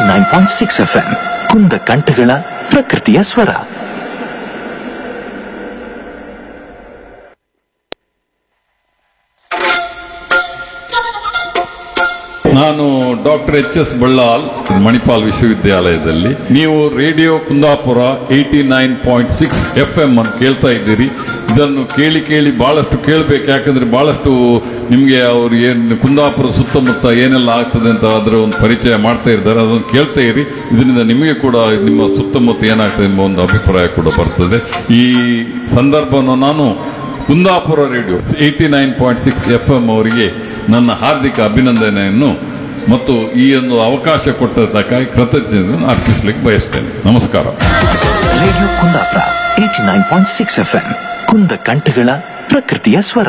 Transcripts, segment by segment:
Eighty nine point six F M ಕುಂದ ಕಂಠಗಳ ಪ್ರಕೃತಿಯ ಸ್ವರ ನಾನು doctor H S Ballal Manipal ವಿಶ್ವವಿದ್ಯಾಲಯದಲ್ಲಿ ನೀವು radio Kundapura eighty nine point six F M ಅನ್ನು ಕೇಳ್ತಾ ಇದ್ದೀರಿ ಇದನ್ನು ಕೇಳಿ ಕೇಳಿ ಬಹಳಷ್ಟು ಕೇಳಬೇಕು ಯಾಕಂದ್ರೆ ಬಹಳಷ್ಟು ನಿಮಗೆ ಅವ್ರು ಏನು ಕುಂದಾಪುರ ಸುತ್ತಮುತ್ತ ಏನೆಲ್ಲ ಆಗ್ತದೆ ಅಂತ ಅದರ ಒಂದು ಪರಿಚಯ ಮಾಡ್ತಾ ಇದ್ದಾರೆ ಅದನ್ನು ಕೇಳ್ತಾ ಇರಿ ಇದರಿಂದ ನಿಮಗೆ ಕೂಡ ನಿಮ್ಮ ಸುತ್ತಮುತ್ತ ಏನಾಗ್ತದೆ ಎಂಬ ಒಂದು ಅಭಿಪ್ರಾಯ ಕೂಡ ಬರ್ತದೆ ಈ ಸಂದರ್ಭವನ್ನು ನಾನು Kundapura radio eighty nine point six F M ಅವರಿಗೆ ನನ್ನ ಹಾರ್ದಿಕ ಅಭಿನಂದನೆಯನ್ನು ಮತ್ತು ಈ ಒಂದು ಅವಕಾಶ ಕೊಟ್ಟದ್ದಕ್ಕಾಗಿ ಕೃತಜ್ಞತೆಯನ್ನು ಅರ್ಪಿಸಲಿಕ್ಕೆ ಬಯಸ್ತೇನೆ ನಮಸ್ಕಾರ radio Kundapura eighty nine point six F M ಕುಂದ ಕಂಠಗಳ ಪ್ರಕೃತಿಯ ಸ್ವರ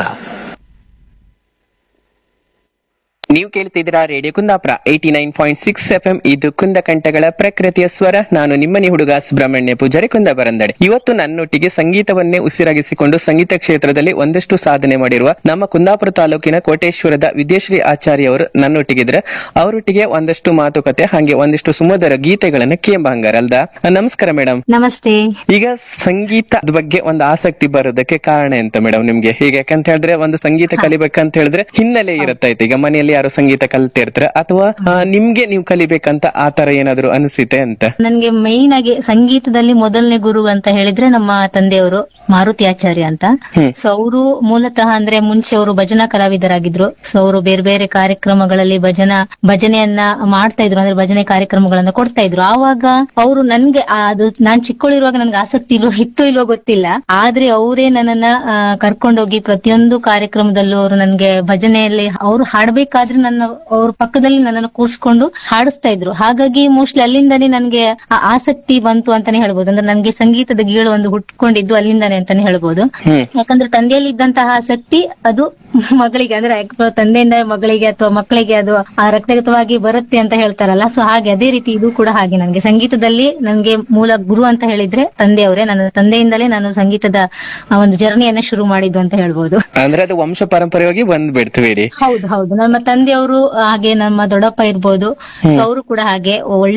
ನೀವು ಕೇಳ್ತಿದ್ದೀರಾ radio Kundapura eighty nine point six F M ಇದು ಕುಂದ ಕಂಠಗಳ ಪ್ರಕೃತಿಯ ಸ್ವರ ನಾನು ನಿಮ್ಮನಿ ಹುಡುಗ ಸುಬ್ರಹ್ಮಣ್ಯ ಪೂಜಾರಿ ಕುಂದ ಬರಂದಡೆ ಇವತ್ತು ನನ್ನೊಟ್ಟಿಗೆ ಸಂಗೀತವನ್ನೇ ಉಸಿರಾಗಿಸಿಕೊಂಡು ಸಂಗೀತ ಕ್ಷೇತ್ರದಲ್ಲಿ ಒಂದಷ್ಟು ಸಾಧನೆ ಮಾಡಿರುವ ನಮ್ಮ ಕುಂದಾಪುರ ತಾಲೂಕಿನ ಕೋಟೇಶ್ವರದ ವಿದ್ಯಾಶ್ರೀ ಆಚಾರ್ಯ ಅವರು ನನ್ನೊಟ್ಟಿಗಿದ್ರೆ ಅವರೊಟ್ಟಿಗೆ ಒಂದಷ್ಟು ಮಾತುಕತೆ ಹಾಗೆ ಒಂದಿಷ್ಟು ಸುಮಧುರ ಗೀತೆಗಳನ್ನು ಕೇಂಬಂಗಾರ ಅಲ್ದಾ ನಮಸ್ಕಾರ ಮೇಡಮ್ ನಮಸ್ತೆ ಈಗ ಸಂಗೀತದ ಬಗ್ಗೆ ಒಂದು ಆಸಕ್ತಿ ಬರೋದಕ್ಕೆ ಕಾರಣ ಎಂತ ಮೇಡಮ್ ನಿಮ್ಗೆ ಹೀಗೆ ಯಾಕಂತ ಹೇಳಿದ್ರೆ ಒಂದು ಸಂಗೀತ ಕಲಿಬೇಕಂತ ಹೇಳಿದ್ರೆ ಹಿನ್ನೆಲೆ ಇರುತ್ತೈತೆ ಈಗ ಮನೆಯಲ್ಲಿ ಯಾರು ಸಂಗೀತ ಕಲ್ತಿರ್ತಾರೆ ಅಥವಾ ಆ, ನಿಮ್ಗೆ ನೀವು ಕಲಿಬೇಕಂತ ಆ ತರ ಏನಾದ್ರು ಅನಿಸಿತೆ ಅಂತ ನನ್ಗೆ ಮೈನ್ ಆಗಿ ಸಂಗೀತದಲ್ಲಿ ಮೊದಲನೇ ಗುರು ಅಂತ ಹೇಳಿದ್ರೆ ನಮ್ಮ ತಂದೆಯವರು ಮಾರುತಿ ಆಚಾರ್ಯ ಅಂತ ಹ್ಮ್. ಸೊ ಅವರು ಮೂಲತಃ ಅಂದ್ರೆ ಮುಂಚೆ ಅವರು ಭಜನಾ ಕಲಾವಿದರಾಗಿದ್ರು ಸೊ ಅವರು ಬೇರೆ ಬೇರೆ ಕಾರ್ಯಕ್ರಮಗಳಲ್ಲಿ ಭಜನಾ ಭಜನೆಯನ್ನ ಮಾಡ್ತಾ ಇದ್ರು ಅಂದ್ರೆ ಭಜನೆ ಕಾರ್ಯಕ್ರಮಗಳನ್ನ ಕೊಡ್ತಾ ಇದ್ರು ಆವಾಗ ಅವರು ನನ್ಗೆ ಆ ಅದು ನಾನ್ ಚಿಕ್ಕವಳಿರುವಾಗ ನನ್ಗೆ ಆಸಕ್ತಿ ಇಲ್ವೋ ಇತ್ತು ಇಲ್ವೋ ಗೊತ್ತಿಲ್ಲ ಆದ್ರೆ ಅವರೇ ನನ್ನನ್ನ ಆ, ಕರ್ಕೊಂಡೋಗಿ ಪ್ರತಿಯೊಂದು ಕಾರ್ಯಕ್ರಮದಲ್ಲೂ ಅವರು ನನ್ಗೆ ಭಜನೆಯಲ್ಲಿ ಅವರು ಹಾಡ್ಬೇಕಾದ್ರೆ ನನ್ನ ಅವ್ರ ಪಕ್ಕದಲ್ಲಿ ನನ್ನನ್ನು ಕೂರ್ಸ್ಕೊಂಡು ಹಾಡಿಸ್ತಾ ಇದ್ರು ಹಾಗಾಗಿ ಮೋಸ್ಟ್ಲಿ ಅಲ್ಲಿಂದಾನೇ ನನ್ಗೆ ಆ ಆಸಕ್ತಿ ಬಂತು ಅಂತಾನೆ ಹೇಳ್ಬೋದು ಅಂದ್ರೆ ನನ್ಗೆ ಸಂಗೀತದ ಗೀಳು ಒಂದು ಹುಟ್ಕೊಂಡಿದ್ದು ಅಲ್ಲಿಂದಾನೆ ಅಂತಾನೆ ಹೇಳ್ಬೋದು ಹ್ಮ್ ಯಾಕಂದ್ರೆ ತಂದೆಯಲ್ಲಿ ಇದ್ದಂತಹ ಆಸಕ್ತಿ ಅದು ಮಗಳಿಗೆ ಅಂದ್ರೆ ಯಾಕೆ ತಂದೆಯಿಂದ ಮಗಳಿಗೆ ಅಥವಾ ಮಕ್ಕಳಿಗೆ ಅದು ಆ ರಕ್ತಗತವಾಗಿ ಬರುತ್ತೆ ಅಂತ ಹೇಳ್ತಾರಲ್ಲ ಸೊ ಹಾಗೆ ಅದೇ ರೀತಿ ಇದು ಕೂಡ ಹಾಗೆ ನನ್ಗೆ ಸಂಗೀತದಲ್ಲಿ ನನ್ಗೆ ಮೂಲ ಗುರು ಅಂತ ಹೇಳಿದ್ರೆ ತಂದೆಯವರೇ ನನ್ನ ತಂದೆಯಿಂದಲೇ ನಾನು ಸಂಗೀತದ ಆ ಒಂದು ಜರ್ನಿಯನ್ನ ಶುರು ಮಾಡಿದ್ದು ಅಂತ ಹೇಳ್ಬೋದು ಅಂದ್ರೆ ಅದು ವಂಶ ಪರಂಪರೆಯಾಗಿ ಬಂದ್ಬಿಡ್ತು ಬಿಡಿ ಹೌದು ಹೌದು ನಮ್ಮ ತಂದೆಯವರು ಹಾಗೆ ನಮ್ಮ ದೊಡ್ಡಪ್ಪ ಇರ್ಬೋದು ಸೊ ಅವರು ಕೂಡ ಹಾಗೆ ಒಳ್ಳೆ